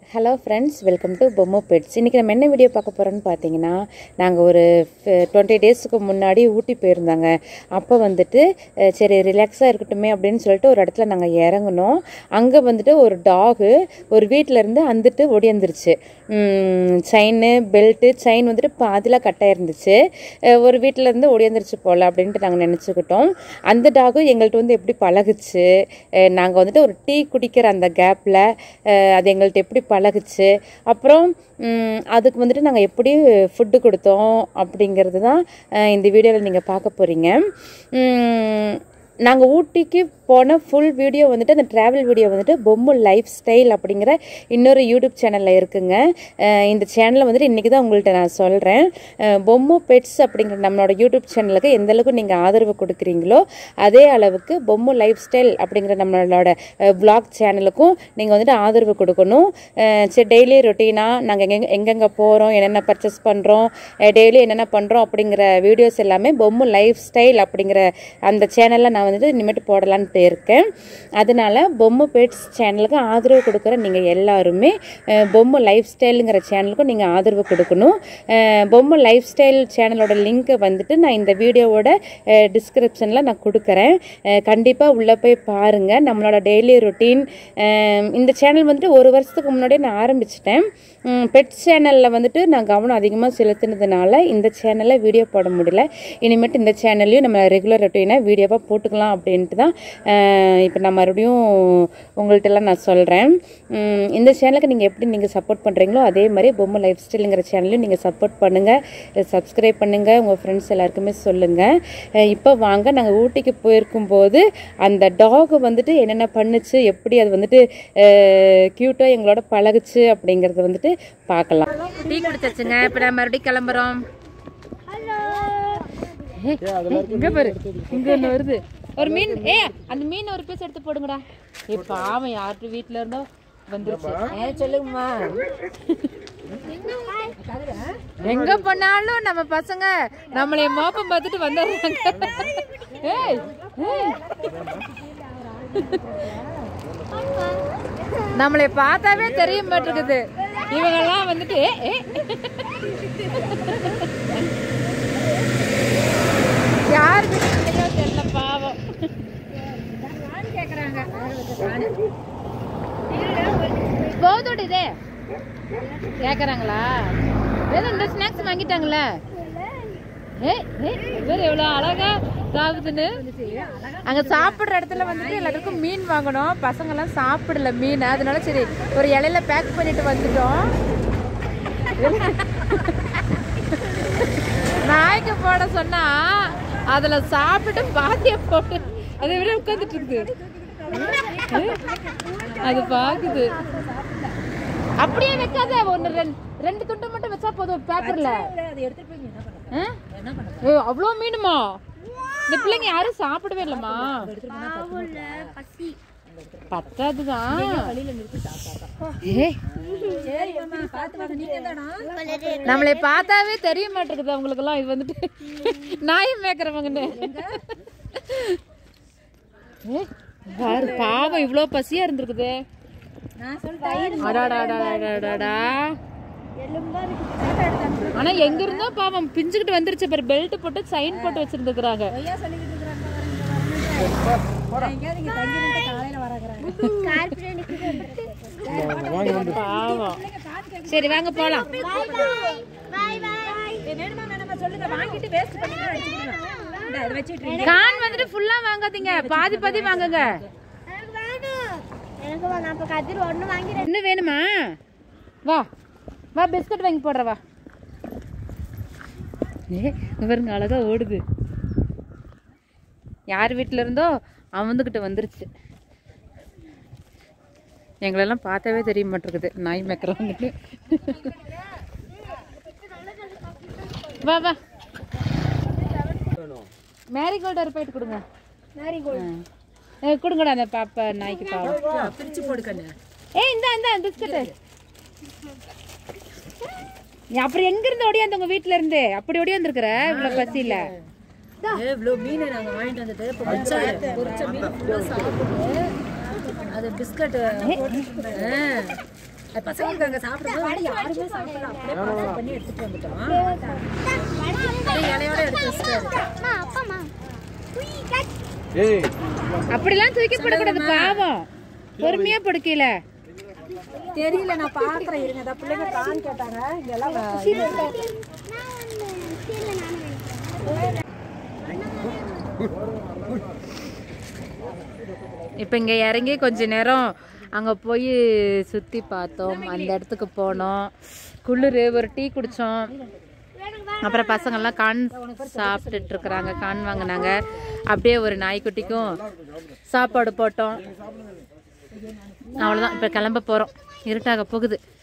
Hello friends welcome to பொம்மோ pets இன்றைக்கி நம்ம என்ன வீடியோ பார்க்க போகிறோன்னு பார்த்தீங்கன்னா நாங்கள் ஒரு டுவெண்ட்டி டேஸுக்கு முன்னாடி ஊட்டி போயிருந்தாங்க அப்போ வந்துட்டு அஹ், சரி ரிலாக்ஸாக இருக்கட்டுமே அப்படின்னு சொல்லிட்டு ஒரு இடத்துல நாங்கள் இறங்கினோம் அங்கே வந்துட்டு ஒரு டாகு ஒரு வீட்டில் இருந்து வந்துட்டு ஒடியாந்துருச்சு செயின்னு பெல்ட்டு செயின் வந்துட்டு பாதியில் கட்டாக இருந்துச்சு அஹ், ஒரு வீட்டில் இருந்து ஒடியாந்துருச்சு போல் அப்படின்ட்டு நாங்கள் நினச்சிக்கிட்டோம் அந்த டாகு எங்கள்கிட்ட வந்து எப்படி பழகுச்சு நாங்கள் வந்துட்டு ஒரு டீ குடிக்கிற அந்த கேப்பில் அது எங்கள்கிட்ட எப்படி பழகுச்சு அப்புறம் ம், அதுக்கு வந்துட்டு நாங்கள் எப்படி ஃபுட்டு கொடுத்தோம் அப்படிங்கிறது தான் அஹ், இந்த வீடியோவில் நீங்கள் பார்க்க போகிறீங்க நாங்கள் ஊட்டிக்கு போன ஃபுல் வீடியோ வந்துட்டு அந்த ட்ராவல் வீடியோ வந்துட்டு பொம்மு லைஃப் ஸ்டைல் அப்படிங்கிற இன்னொரு யூடியூப் சேனலில் இருக்குங்க அஹ் இந்த சேனலை வந்துட்டு இன்றைக்கி தான் உங்கள்கிட்ட நான் சொல்கிறேன் பொம்மு பெட்ஸ் அப்படிங்கிற நம்மளோட யூடியூப் சேனலுக்கு எந்த அளவுக்கு நீங்கள் ஆதரவு கொடுக்குறீங்களோ அதே அளவுக்கு பொம்மு லைஃப் ஸ்டைல் அப்படிங்கிற நம்மளோட vlog சேனலுக்கும் நீங்கள் வந்துட்டு ஆதரவு கொடுக்கணும் அஹ் சரி டெய்லி ரொட்டீனாக நாங்கள் எங்கெங்க எங்கெங்கே போகிறோம் என்னென்ன பர்ச்சேஸ் பண்ணுறோம் டெய்லி என்னென்ன பண்ணுறோம் அப்படிங்கிற வீடியோஸ் எல்லாமே பொம்மு லைஃப் ஸ்டைல் அப்படிங்கிற அந்த சேனலில் நான் வந்துட்டு இனிமேட்டு போடலான்ட்டு இருக்கேன் அதனால பொம்மை பெட்ஸ் சேனலுக்கு ஆதரவு கொடுக்குற நீங்கள் எல்லாருமே அஹ், பொம்மை லைஃப் ஸ்டைலுங்கிற சேனலுக்கும் நீங்கள் ஆதரவு கொடுக்கணும் அஹ், பொம்மை லைஃப் ஸ்டைல் சேனலோட லிங்க்கை வந்துட்டு நான் இந்த வீடியோவோட டிஸ்கிரிப்ஷனில் நான் கொடுக்குறேன் கண்டிப்பாக உள்ளே போய் பாருங்கள் நம்மளோட டெய்லி ரொட்டீன் இந்த சேனல் வந்துட்டு ஒரு வருஷத்துக்கு முன்னாடியே நான் ஆரம்பிச்சிட்டேன் பெட் சேனலில் வந்துட்டு நான் கவனம் அதிகமாக செலுத்தினதுனால இந்த சேனலில் வீடியோ போட முடியல இனிமேட்டு இந்த சேனல்லையும் நம்ம ரெகுலர் ரொட்டீனாக வீடியோவாக போட்டுக்கலாம் அப்படின்ட்டு தான் இப்போ நான் மறுபடியும் உங்கள்கிட்டலாம் நான் சொல்கிறேன் இந்த சேனலுக்கு நீங்கள் எப்படி நீங்கள் சப்போர்ட் பண்ணுறீங்களோ அதே மாதிரி பொம்மை லைஃப் ஸ்டைலுங்கிற சேனலையும் நீங்கள் சப்போர்ட் பண்ணுங்கள் சப்ஸ்கிரைப் பண்ணுங்கள் உங்கள் ஃப்ரெண்ட்ஸ் எல்லாருக்குமே சொல்லுங்கள் இப்போ வாங்க நாங்கள் ஊட்டிக்கு போயிருக்கும்போது அந்த டாக் வந்துட்டு என்னென்ன பண்ணுச்சு எப்படி அது வந்துட்டு க்யூட்டாக எங்களோட பழகுச்சு அப்படிங்கிறத வந்துட்டு பார்க்கலாம் டீ குடிச்சாச்சுங்க இப்போ நான் மறுபடியும் கிளம்புறோம் இங்க பாரு இங்க ஒன்று வருது ஒரு மீன் ஏ அந்த மீன் ஒரு பீஸ் எடுத்து போடுங்கடா ஏ பாவம் யார்கிட்ட வீட்ல இருந்தோ வந்துருச்சு சொல்லுங்கம்மா எங்க போனாலும் நம்ம பசங்க நம்மளை மோப்பம் பார்த்துட்டு வந்துடுறாங்க ஏய் ஏய். நம்மளை பார்த்தாவே தெரிய மாட்டிருக்குது இவங்கெல்லாம் வந்துட்டு ஏ, ஏ. யாருக்கு தெரியலையோ தெரியல பாவம் போதோடு இதே கேக்குறாங்களா ஏதோ இந்த ஸ்நாக்ஸ் வாங்கிட்டாங்களே ஏய் ஏய் இவர் எவ்வளோ அழகா சாகுதுன்னு அங்க சாப்பிடுற இடத்துல வந்துட்டு எல்லாத்துக்கும் மீன் வாங்கணும் பசங்க எல்லாம் சாப்பிடல மீன் அதனால சரி ஒரு இலையில பேக் பண்ணிட்டு வந்துட்டோம் நாய்க்கு போட சொன்னா அதுல சாப்பிட்டு பாதிய போட்டு அதை விட உட்காந்துட்டு இருக்குது அது பாக்குது அப்படியே வைக்காத ஒன்னு ரெண்டு ரெண்டு துண்டு மட்டும் வச்சா போதும் பேப்பர்ல அதை எடுத்துட்டு போய் என்ன பண்ண ஏய் அவ்வளோ மீனுமா இந்த பிள்ளைங்க யாரும் சாப்பிடவே இல்லம்மா பத்தாதுதான் ஏய் சரி அம்மா பார்த்து வாங்க நீங்க தானா நம்மளை பார்த்தாவே தெரிய மாட்டேங்குது அவங்களுக்கெல்லாம் இது வந்துட்டு நாயம் மேய்க்கிறவங்கன்னு ஏய், பாரு பாவம் இவ்வளோ பசியா இருந்திருக்குது நான் சொல்லிட்டேன் அடாடாடாடாடாடா ஆனா எங்க இருந்தோ பாவம் பிஞ்சுக்கிட்டு வந்துருச்சு பாரு பெல்ட் போட்டு சைன் போட்டு வச்சிருந்துக்கிறாங்க ஐயா சொல்லிக்கிட்டு இருக்கிறாங்க எங்கேயாவது இங்க தங்கி நின்று காலையில வராங்கிறாங்க பாவம் சரி வாங்க போலாம் வேணுமா வேணாமா சொல்லுங்க வாங்கிட்டு வேஸ்ட் பண்ணிட்டு அடிச்சுக்கோங்க இந்த அதை வச்சுட்டு கான் வந்துட்டு ஃபுல்லா வாங்காதீங்க பாதி பாதி வாங்குங்க இன்னும் வேணுமா வா வா பிஸ்கட் வாங்கி போடுற வா ஏ இங்க பாருங்க அழகா ஓடுது யார் வீட்டில் இருந்தோ அவந்துக்கிட்ட வந்துருச்சு எங்களெல்லாம் பார்த்தாவே தெரிய மாட்டேங்குது நாய் மேக்கிறவங்க வா வா மேரிகோல்டு ஒரு பாயிட்டு கொடுங்க மேரிகோல்டு கொடுங்கடா அந்த பாப்பா நாய்க்கு பாவம் பிரிச்சு போடு கண்ணு ஏய் இந்த இந்த பிஸ்கட்டு அப்புறம் எங்க இருந்து ஓடியாந்து உங்க வீட்ல இருந்து அப்படி ஓடியாந்துருக்குற இவ்வளவு பசியில இவ்வளோ மீனை நாங்கள் வாங்கிட்டு வந்துட்டு இப்போ பொரிச்ச பொரிச்ச மீன் ஃபுல்லாக சாப்பிட்டு அது பிஸ்கட் அது பசங்களுக்கு அங்கே சாப்பிடும்போது யாருமே சாப்பிடல அப்படியே பார்சல் பண்ணி எடுத்துட்டு வந்துட்டோம் அப்படியே இலையோட எடுத்து வச்சுட்டாரு ஏய் அப்படிலாம் தூக்கி போடக்கூடாது பாவம் பொறுமையா படுக்கல தெரியல நான் பார்க்குறேன் இருங்க அதான் பிள்ளைங்க கான் கேட்டாங்க இங்கெல்லாம் வ- இது இருக்கு. இப்போ இங்கே இறங்கி கொஞ்ச நேரம் அங்கே போய் சுற்றி பார்த்தோம் அந்த இடத்துக்கு போனோம் குளிர் ஒரு டீ குடித்தோம் அப்புறம் பசங்கள்லாம் கான் சாப்பிட்டுட்டு இருக்கிறாங்க கான் வாங்கினாங்க அப்படியே ஒரு நாய்க்குட்டிக்கும் சாப்பாடு போட்டோம் அவ்வளோதான் இப்போ கிளம்ப போகிறோம் இருட்டாக போகுது